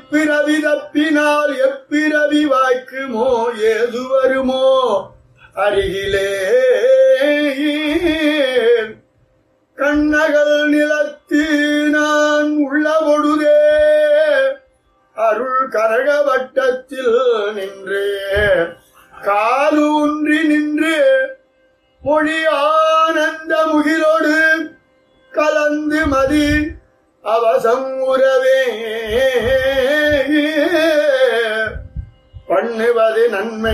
இப்பிறவி தப்பினால் எப்பிறவி வாய்க்குமோ ஏது வருமோ அருகிலே கண்ணகல் நிலத்து நான் உள்ள பொழுதே அருள் கரகவட்டத்தில் நின்று காலூன்றி நின்று மொழி ஆனந்த முகிலோடு கலந்து மதி அவசம் உறவே பண்ணுவது நன்மை